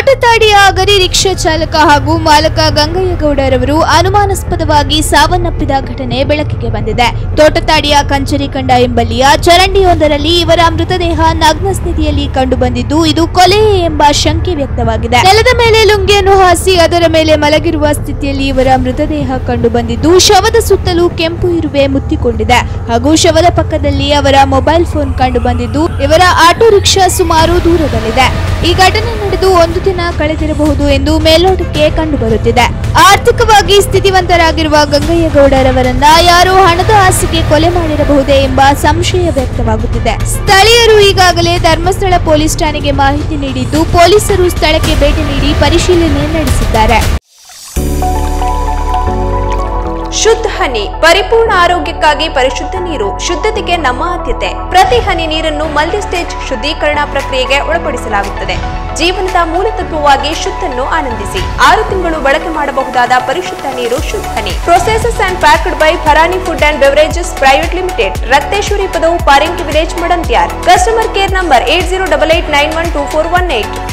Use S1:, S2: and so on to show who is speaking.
S1: ತೋಟತಾಡಿಯ Agari rickshaw ಚಾಲಕ ಹಾಗೂ ಮಾಲಕ ಗಂಗಯ್ಯಗೌಡರವರು ಅನುಮಾನಾಸ್ಪದವಾಗಿ ಸಾವನ್ನಪ್ಪಿದ ಘಟನೆ ಬೆಳಕಿಗೆ ಬಂದಿದೆ ತೋಟತಾಡಿಯ ಕಂಚರಿಕಂಡ ಎಂಬಲ್ಲಿಯ ಚರಂಡಿಯೊಂದರಲ್ಲಿ ಇವರ ಮೃತದೇಹ ನಗ್ನ ಸ್ಥಿತಿಯಲ್ಲಿ ಕಂಡುಬಂದಿದ್ದು ಇದು ಕೊಲೆಯೇ ಎಂಬ ಶಂಕೆ ವ್ಯಕ್ತವಾಗಿದೆ ನೆಲದ ಮೇಲೆ ಲುಂಗಿಯನ್ನು ಹಾಸಿ ಅದರ ಮೇಲೆ ಮಲಗಿರುವ ಸ್ಥಿತಿಯಲ್ಲಿ ಇವರ ಮೃತದೇಹ ಕಂಡುಬಂದಿದ್ದು ಶವದ ಸುತ್ತಲೂ ಕೆಂಪು ಇರುವೆ ಮುತ್ತಿಕೊಂಡಿದೆ ಹಾಗೂ ಶವದ ಪಕ್ಕದಲ್ಲಿ ಅವರ ಮೊಬೈಲ್ ಫೋನ್ ಕಂಡುಬಂದಿದ್ದು ಇವರ ಆಟೋ ರಿಕ್ಷಾ ಸುಮಾರು ದೂರದಲ್ಲಿದೆ ಈ ಘಟನೆ ನಡೆದು ಒಂದು ದಿನ ಕಳೆದಿರಬಹುದು ಎಂದು ಮೇಲ್ನೋಟಕ್ಕೆ ಕಂಡುಬರುತ್ತಿದೆ ಆರ್ಥಿಕವಾಗಿ ಸ್ಥಿತಿವಂತರಾಗಿರುವ ಗಂಗಯ್ಯಗೌಡರವರನ್ನ ಯಾರೋ ಹಣದ ಆಸೆಗೆ ಕೊಲೆ ಮಾಡಿರಬಹುದೇ ಎಂಬ ಸಂಶಯ ವ್ಯಕ್ತವಾಗುತ್ತಿದೆ ಸ್ಥಳೀಯರು ಈಗಾಗಲೇ ಧರ್ಮಸ್ಥಳ ಪೊಲೀಸ್ ಠಾಣೆಗೆ ಮಾಹಿತಿ ನೀಡಿದ್ದು ಪೊಲೀಸರು ಸ್ಥಳಕ್ಕೆ ಭೇಟಿ ನೀಡಿ ಪರಿಶೀಲನೆ ನಡೆಸಿದ್ದಾರೆ
S2: ಶುದ್ಧ ಹನಿ ಪರಿಪೂರ್ಣ ಆರೋಗ್ಯಕ್ಕಾಗಿ ಪರಿಶುದ್ಧ ನೀರು ಶುದ್ಧತೆಗೆ ನಮ್ಮ ಆದ್ಯತೆ ಪ್ರತಿ ಹನಿ ನೀರನ್ನು ಮಲ್ಟಿ ಸ್ಟೇಜ್ ಶುದ್ಧೀಕರಣ ಪ್ರಕ್ರಿಯೆಗೆ ಒಳಪಡಿಸಲಾಗುತ್ತದೆ ಜೀವನದ ಮೂಲತತ್ವವಾಗಿ ಶುದ್ಧನ್ನು ಆನಂದಿಸಿ ಆರು ತಿಂಗಳು ಬಳಕೆ ಮಾಡಬಹುದಾದ ಪರಿಶುದ್ಧ ನೀರು ಶುದ್ಧ ಹನಿ processes and packed by Bharani food and beverages private limited Rakteshwari Padavu Parinki village Madanthyar customer care number eight zero double eight nine one two four one eight